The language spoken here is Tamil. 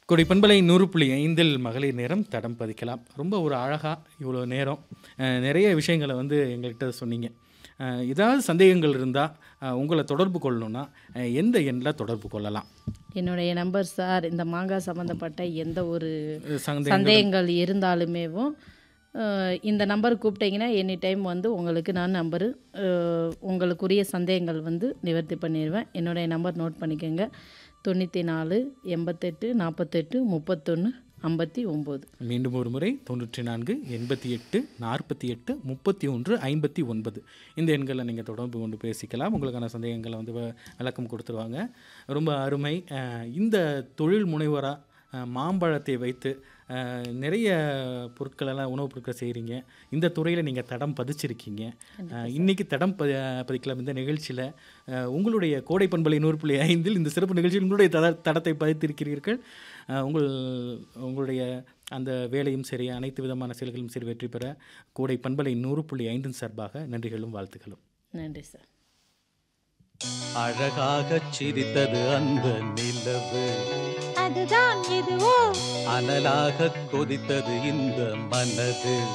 கொடி பண்பலை நூறு புள்ளி ஐந்தில் மகளிர் நேரம் தடம் பதிக்கலாம் ரொம்ப ஒரு அழகாக இவ்வளோ நேரம் அஹ், நிறைய விஷயங்களை வந்து எங்கள்கிட்ட சொன்னீங்க அஹ், ஏதாவது சந்தேகங்கள் இருந்தால் உங்களை தொடர்பு கொள்ளணும்னா அஹ், எந்த எண்ணில் தொடர்பு கொள்ளலாம் என்னுடைய நம்பர் சார் இந்த மாங்காய் சம்மந்தப்பட்ட எந்த ஒரு அஹ், சந்தேகம் சந்தேகங்கள் இருந்தாலுமேவும் அஹ், இந்த நம்பர் கூப்பிட்டீங்கன்னா எனி டைம் வந்து உங்களுக்கு நான் நம்பரு உங்களுக்குரிய சந்தேகங்கள் வந்து நிவர்த்தி பண்ணிடுவேன் என்னுடைய நம்பர் நோட் பண்ணிக்கோங்க தொண்ணூற்றி நாலு எண்பத்தெட்டு நாற்பத்தெட்டு முப்பத்தொன்று ஐம்பத்தி ஒம்பது மீண்டும் ஒரு முறை தொண்ணூற்றி நான்கு எண்பத்தி எட்டு நாற்பத்தி எட்டு முப்பத்தி ஒன்று ஐம்பத்தி ஒன்பது இந்த எண்களை நீங்கள் தொடர்பு கொண்டு பேசிக்கலாம் உங்களுக்கான சந்தேகங்களை வந்து வ- விளக்கம் கொடுத்துருவாங்க ரொம்ப அருமை அஹ், இந்த தொழில் முனைவராக மாம்பழத்தை வைத்து அஹ், நிறைய பொருட்களெல்லாம் உணவுப் பொருட்கள் செய்கிறீங்க இந்த துறையில் நீங்கள் தடம் பதிச்சிருக்கீங்க அஹ், இன்னைக்கு தடம் ப பதிக்கலாம் இந்த நிகழ்ச்சியில் உங்களுடைய கோடை பண்பலை நூறு புள்ளி ஐந்தில் இந்த சிறப்பு நிகழ்ச்சியில் உங்களுடைய தட தடத்தை பதித்திருக்கிறீர்கள் அஹ், உங்கள் உங்களுடைய அந்த வேலையும் சரி அனைத்து விதமான செயல்களும் சரி வெற்றி பெற கோடை பண்பலை நூறு புள்ளி ஐந்தின் சார்பாக நன்றிகளும் வாழ்த்துக்களும் நன்றி சார் அழகாகச் சிரித்தது அந்த நிலவு அதுதான் எதுவோ அனலாகக் கொதித்தது இந்த மனது